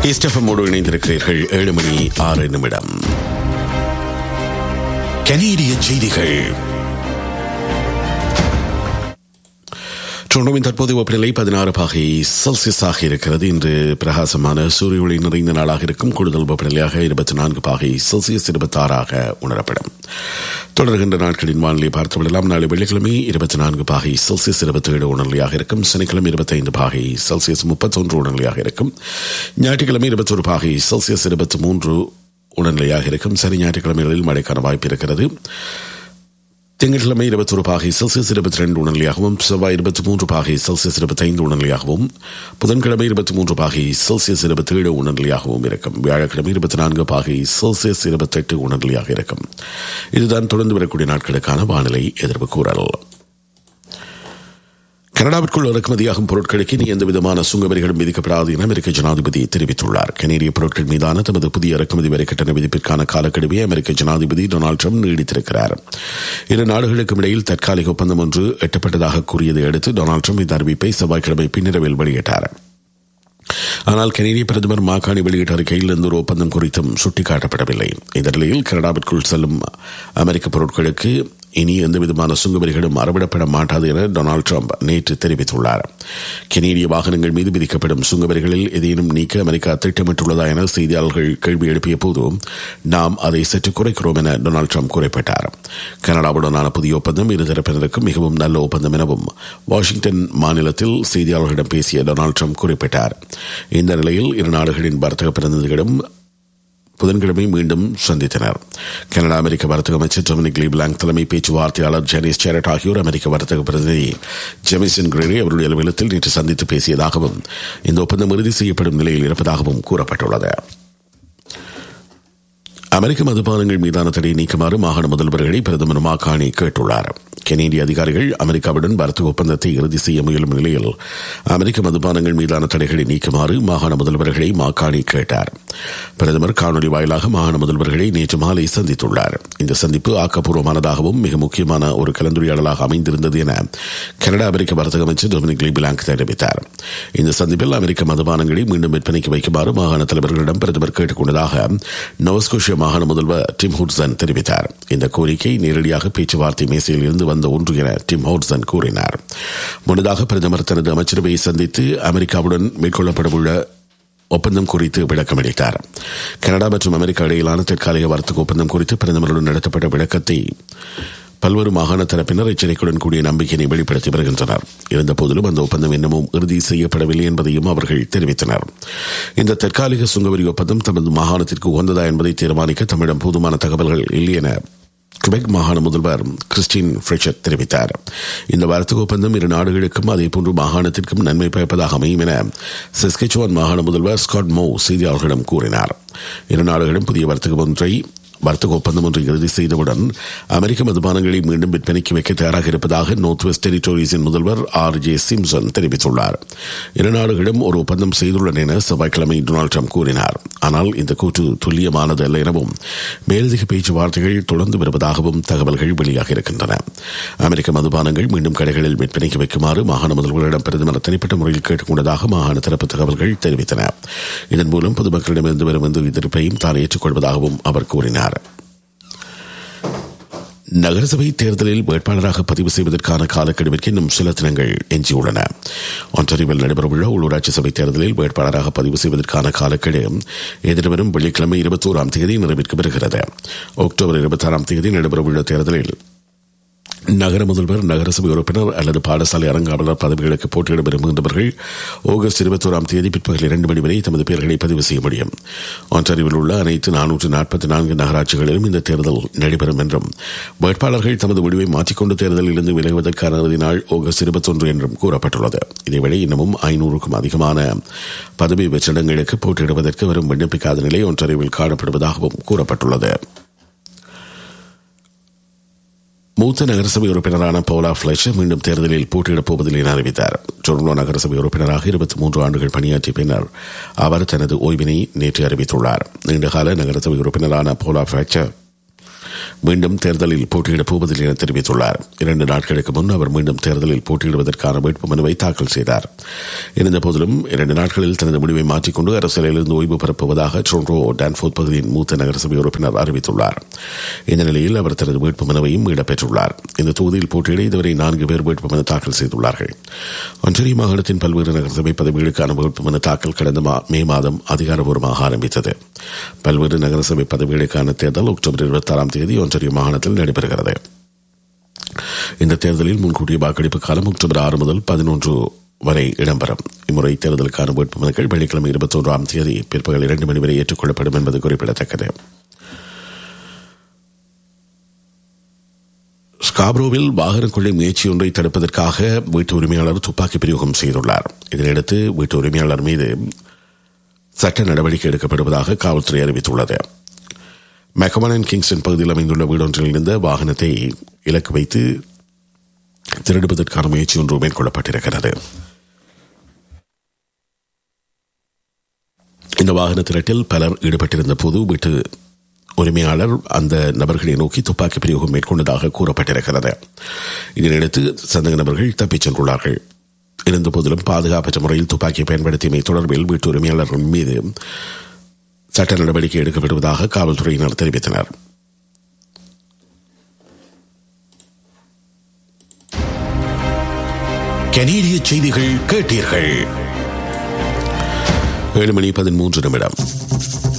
இஸ்டஃபமோடு இணைந்திருக்கிறீர்கள் ஏழு மணி ஆறு நிமிடம் கனேடிய செய்திகள் டொரண்டோவின் தற்போதைய வெப்பநிலை பதினாறு பாகை செல்சியஸாக இருக்கிறது இன்று பிரகாசமான சூரிய ஒளி நிறைந்த நாளாக இருக்கும் கூடுதல் வெப்பநிலையாக இருபத்தி நான்கு பாகை செல்சியஸ் இருபத்தி ஆறாக உணரப்படும் தொடர்கின்ற நாட்களின் வானிலை பார்த்துவிடலாம் நாளை வெள்ளிக்கிழமை இருபத்தி நான்கு பாகை செல்சியஸ் இருபத்தி ஏழு உணர்நிலையாக இருக்கும் சனிக்கிழமை இருபத்தைந்து பாகை செல்சியஸ் முப்பத்தொன்று உணர்நிலையாக இருக்கும் ஞாயிற்றுக்கிழமை இருபத்தொரு பாகை செல்சியஸ் இருபத்தி மூன்று உணர்நிலையாக இருக்கும் சனி ஞாயிற்றுக்கிழமைகளில் மழைக்கான வாய்ப்பு இருக்கிறது திங்கட்கிழமை இருபத்தொரு பாகை செல்சியஸ் இருபத்தி ரெண்டு உணர்நிலையாகவும் செவ்வாய் இருபத்தி மூன்று பாகை செல்சியஸ் இருபத்தைந்து உணர்நிலையாகவும் புதன்கிழமை இருபத்தி மூன்று பாகை செல்சியஸ் இருபத்தி ஏழு உணர்நிலையாகவும் இருக்கும் வியாழக்கிழமை இருபத்தி நான்கு பாகை செல்சியஸ் இருபத்தெட்டு உணர்நிலையாக இருக்கும் இதுதான் தொடர்ந்து வரக்கூடிய நாட்களுக்கான வானிலை எதிர்ப்பு கூறல் கனடாவிற்குள் இறக்குமதியாகும் பொருட்களுக்கு இனி எந்தவிதமான சுங்க வரிகளும் விதிக்கப்படாது என அமெரிக்க ஜனாதிபதி தெரிவித்துள்ளார் கனேடிய பொருட்கள் மீதான தமது புதிய இறக்குமதி வரி கட்டண விதிப்பிற்கான காலக்கெடுவை அமெரிக்க ஜனாதிபதி டொனால்டு ட்ரம்ப் நீடித்திருக்கிறார் இரு நாடுகளுக்கும் இடையில் தற்காலிக ஒப்பந்தம் ஒன்று எட்டப்பட்டதாக கூறியதை அடுத்து டொனால்டு ட்ரம்ப் இந்த அறிவிப்பை செவ்வாய்க்கிழமை பின்னிரவில் வெளியிட்டார் ஆனால் கனேடிய பிரதமர் மாகாணி வெளியிட்ட அறிக்கையில் எந்த ஒரு ஒப்பந்தம் குறித்தும் சுட்டிக்காட்டப்படவில்லை இந்த நிலையில் கனடாவிற்குள் செல்லும் அமெரிக்க பொருட்களுக்கு இனி எந்தவிதமான சுங்கவரிகளும் அறவிடப்பட மாட்டாது என டொனால்டு ட்ரம்ப் நேற்று தெரிவித்துள்ளார் கெனேடிய வாகனங்கள் மீது விதிக்கப்படும் சுங்கவரிகளில் எதையும் நீக்க அமெரிக்கா திட்டமிட்டுள்ளதா என செய்தியாளர்கள் கேள்வி எழுப்பிய போது நாம் அதை சற்று குறைக்கிறோம் என டொனால்டு ட்ரம்ப் குறிப்பிட்டார் கனடாவுடனான புதிய ஒப்பந்தம் இருதரப்பினருக்கும் மிகவும் நல்ல ஒப்பந்தம் எனவும் வாஷிங்டன் மாநிலத்தில் செய்தியாளர்களிடம் பேசிய டொனால்டு ட்ரம்ப் குறிப்பிட்டார் இந்த நிலையில் இரு நாடுகளின் வர்த்தக பிரதிநிதிகளும் புதன்கிழமை மீண்டும் சந்தித்தனர் கனடா அமெரிக்க வர்த்தக அமைச்சர் டொமினிக் லீப்லாங் தலைமை பேச்சுவார்த்தையாளர் ஜெனிஸ் சேரட் ஆகியோர் அமெரிக்க வர்த்தக பிரதிநிதி ஜெமிசன் கிரேரி அவருடைய அலுவலகத்தில் நேற்று சந்தித்து பேசியதாகவும் இந்த ஒப்பந்தம் இறுதி செய்யப்படும் நிலையில் இருப்பதாகவும் கூறப்பட்டுள்ளது அமெரிக்க மதுபானங்கள் மீதான தடையை நீக்குமாறு மாகாண முதல்வர்களை பிரதமர் மாகாணி கேட்டுள்ளார் கெனேடிய அதிகாரிகள் அமெரிக்காவுடன் வர்த்தக ஒப்பந்தத்தை இறுதி செய்ய முயலும் நிலையில் அமெரிக்க மதுபானங்கள் மீதான தடைகளை நீக்குமாறு மாகாண முதல்வர்களை மாகாணி கேட்டார் பிரதமர் காணொலி வாயிலாக மாகாண முதல்வர்களை நேற்று மாலை சந்தித்துள்ளார் இந்த சந்திப்பு ஆக்கப்பூர்வமானதாகவும் மிக முக்கியமான ஒரு கலந்துரையாடலாக அமைந்திருந்தது என கனடா அமெரிக்க வர்த்தக அமைச்சர் டொமினிக் லிபிலாங்க் தெரிவித்தார் இந்த சந்திப்பில் அமெரிக்க மதுபானங்களை மீண்டும் விற்பனைக்கு வைக்குமாறு மாகாண தலைவர்களிடம் பிரதமர் கேட்டுக் கொண்டதாக நோவஸ்கோஷியா மாகாண முதல்வர் டிம் ஹுட்சன் தெரிவித்தார் இந்த கோரிக்கை நேரடியாக பேச்சுவார்த்தை மேசையில் இருந்து வந்த ஒன்று என டிம் ஹவுட்சன் கூறினார் முன்னதாக பிரதமர் தனது அமைச்சரவையை சந்தித்து அமெரிக்காவுடன் மேற்கொள்ளப்படவுள்ள ஒப்பந்தம் குறித்து விளக்கமளித்தார் கனடா மற்றும் அமெரிக்கா இடையிலான தற்காலிக வர்த்தக ஒப்பந்தம் குறித்து பிரதமருடன் நடத்தப்பட்ட விளக்கத்தை பல்வேறு மாகாண தரப்பினர் எச்சரிக்கையுடன் கூடிய நம்பிக்கையை வெளிப்படுத்தி வருகின்றனர் இருந்தபோதிலும் அந்த ஒப்பந்தம் இன்னமும் இறுதி செய்யப்படவில்லை என்பதையும் அவர்கள் தெரிவித்தனர் இந்த தற்காலிக சுங்கவரி ஒப்பந்தம் தமது மாகாணத்திற்கு உகந்ததா என்பதை தீர்மானிக்க தம்மிடம் போதுமான தகவல்கள் இல்லை என குபெக் மாகாண முதல்வர் கிறிஸ்டின் ஃபிரிச்சர் தெரிவித்தார் இந்த வர்த்தக ஒப்பந்தம் இரு நாடுகளுக்கும் அதேபோன்று மாகாணத்திற்கும் நன்மை பயப்பதாக அமையும் என செஸ்கெச்சுவான் மாகாண முதல்வர் ஸ்காட் மோ செய்தியாளர்களிடம் கூறினார் இரு நாடுகளும் புதிய வர்த்தக ஒன்றை வர்த்தக ஒப்பந்தம் ஒன்றை இறுதி செய்தவுடன் அமெரிக்க மதுபானங்களை மீண்டும் விற்பனைக்கு வைக்க தயாராக இருப்பதாக நோர்த் வெஸ்ட் டெரிட்டோரிஸின் முதல்வர் ஆர் ஜே சிம்சன் தெரிவித்துள்ளார் இரு நாடுகளும் ஒரு ஒப்பந்தம் செய்துள்ளன என செவ்வாய்க்கிழமை டொனால்டு ட்ரம்ப் கூறினார் ஆனால் இந்த கூற்று துல்லியமானது அல்ல எனவும் மேலதிக பேச்சுவார்த்தைகள் தொடர்ந்து வருவதாகவும் தகவல்கள் வெளியாக இருக்கின்றன அமெரிக்க மதுபானங்கள் மீண்டும் கடைகளில் விற்பனைக்கு வைக்குமாறு மாகாண முதல்வர்களிடம் பிரதமர் தனிப்பட்ட முறையில் கேட்டுக்கொண்டதாக மாகாண தரப்பு தகவல்கள் தெரிவித்தன இதன் மூலம் பொதுமக்களிடமிருந்து வரும் எந்த எதிர்ப்பையும் தான் ஏற்றுக்கொள்வதாகவும் அவர் கூறினார் நகரசபை தேர்தலில் வேட்பாளராக பதிவு செய்வதற்கான காலக்கெடுவிற்கு இன்னும் சில தினங்கள் எஞ்சியுள்ளன ஒன்றாரிவில் நடைபெறவுள்ள உள்ளூராட்சி சபை தேர்தலில் வேட்பாளராக பதிவு செய்வதற்கான காலக்கெடு எதிர்வரும் வெள்ளிக்கிழமை இருபத்தோராம் தேதி நிறைவேற்க பெறுகிறது அக்டோபர் இருபத்தாறாம் தேதி நடைபெறவுள்ள தேர்தலில் நகர முதல்வர் நகரசபை உறுப்பினர் அல்லது பாடசாலை அரங்காவலர் பதவிகளுக்கு போட்டியிட விரும்புகின்றவர்கள் ஆகஸ்ட் இருபத்தோராம் தேதி பிற்பகல் இரண்டு மணி வரை தமது பெயர்களை பதிவு செய்ய முடியும் ஒன்றாரிவில் உள்ள அனைத்து நானூற்று நாற்பத்தி நான்கு நகராட்சிகளிலும் இந்த தேர்தல் நடைபெறும் என்றும் வேட்பாளர்கள் தமது முடிவை மாற்றிக்கொண்டு தேர்தலில் இருந்து விலகுவதற்கான இறுதி நாள் ஆகஸ்ட் இருபத்தொன்று என்றும் கூறப்பட்டுள்ளது இதேவேளை இன்னமும் ஐநூறுக்கும் அதிகமான பதவி வெற்றிடங்களுக்கு போட்டியிடுவதற்கு வரும் விண்ணப்பிக்காத நிலை ஒன்றறிவில் காணப்படுவதாகவும் கூறப்பட்டுள்ளது மூத்த நகரசபை உறுப்பினரான பவுலா பிளஷர் மீண்டும் தேர்தலில் போட்டியிடப் போவதில்லை என அறிவித்தார் டொரண்டோ நகரசபை உறுப்பினராக இருபத்தி மூன்று ஆண்டுகள் பணியாற்றிய பின்னர் அவர் தனது ஓய்வினை நேற்று அறிவித்துள்ளார் நீண்டகால நகரசபை உறுப்பினரான பவுலா பிளச்சர் மீண்டும் தேர்தலில் போட்டியிடப் போவதில்லை என தெரிவித்துள்ளார் இரண்டு நாட்களுக்கு முன் அவர் மீண்டும் தேர்தலில் போட்டியிடுவதற்கான வேட்புமனுவை தாக்கல் செய்தார் இருந்த போதிலும் இரண்டு நாட்களில் தனது முடிவை மாற்றிக்கொண்டு அரசியலிலிருந்து ஓய்வு பெறப்போவதாக ட்ரோன்ரோ டான்ஃபோர்ட் பகுதியின் மூத்த நகரசபை உறுப்பினர் அறிவித்துள்ளார் இந்த நிலையில் அவர் தனது வேட்புமனுவையும் மீளப் பெற்றுள்ளார் இந்த தொகுதியில் போட்டியிட இதுவரை நான்கு பேர் வேட்புமனு தாக்கல் செய்துள்ளார்கள் ஒன்றிய மாகாணத்தின் பல்வேறு நகரசபை பதவிகளுக்கான வேட்புமனு தாக்கல் கடந்த மே மாதம் அதிகாரப்பூர்வமாக ஆரம்பித்தது பல்வேறு நகரசபை பதவிகளுக்கான தேர்தல் அக்டோபர் இருபத்தி ஆறாம் தேதி ஒன்றிய மாகாணத்தில் நடைபெறுகிறது இந்த தேர்தலில் முன்கூட்டிய வாக்கெடுப்பு காலம் அக்டோபர் ஆறு முதல் பதினொன்று வரை இடம்பெறும் இம்முறை தேர்தலுக்கான வேட்புமனுக்கள் வெள்ளிக்கிழமை இருபத்தி ஒன்றாம் தேதி பிற்பகல் இரண்டு மணி வரை ஏற்றுக்கொள்ளப்படும் என்பது குறிப்பிடத்தக்கது ஸ்காப்ரோவில் வாகன கொள்ளை முயற்சி ஒன்றை தடுப்பதற்காக வீட்டு உரிமையாளர் துப்பாக்கி பிரயோகம் செய்துள்ளார் இதனையடுத்து வீட்டு உரிமையாளர் மீது சட்ட நடவடிக்கை எடுக்கப்படுவதாக காவல்துறை அறிவித்துள்ளது மெக்கமன் கிங்ஸ்டன் பகுதியில் அமைந்துள்ள வீடொன்றில் இருந்த வாகனத்தை இலக்கு வைத்து திருடுவதற்கான முயற்சி ஒன்று மேற்கொள்ளப்பட்டிருக்கிறது இந்த வாகன திரட்டில் பலர் ஈடுபட்டிருந்த போது வீட்டு உரிமையாளர் அந்த நபர்களை நோக்கி துப்பாக்கி பிரயோகம் மேற்கொண்டதாக கூறப்பட்டிருக்கிறது இதனையடுத்து சந்தக நபர்கள் தப்பிச் சென்றுள்ளார்கள் இருந்த போதிலும் பாதுகாப்பற்ற முறையில் துப்பாக்கியை பயன்படுத்தியமை தொடர்பில் வீட்டு உரிமையாளர்கள் மீது சட்ட நடவடிக்கை எடுக்கப்படுவதாக காவல்துறையினர் தெரிவித்தனர் கனேடிய செய்திகள் கேட்டீர்கள் ஏழு மணி பதிமூன்று நிமிடம்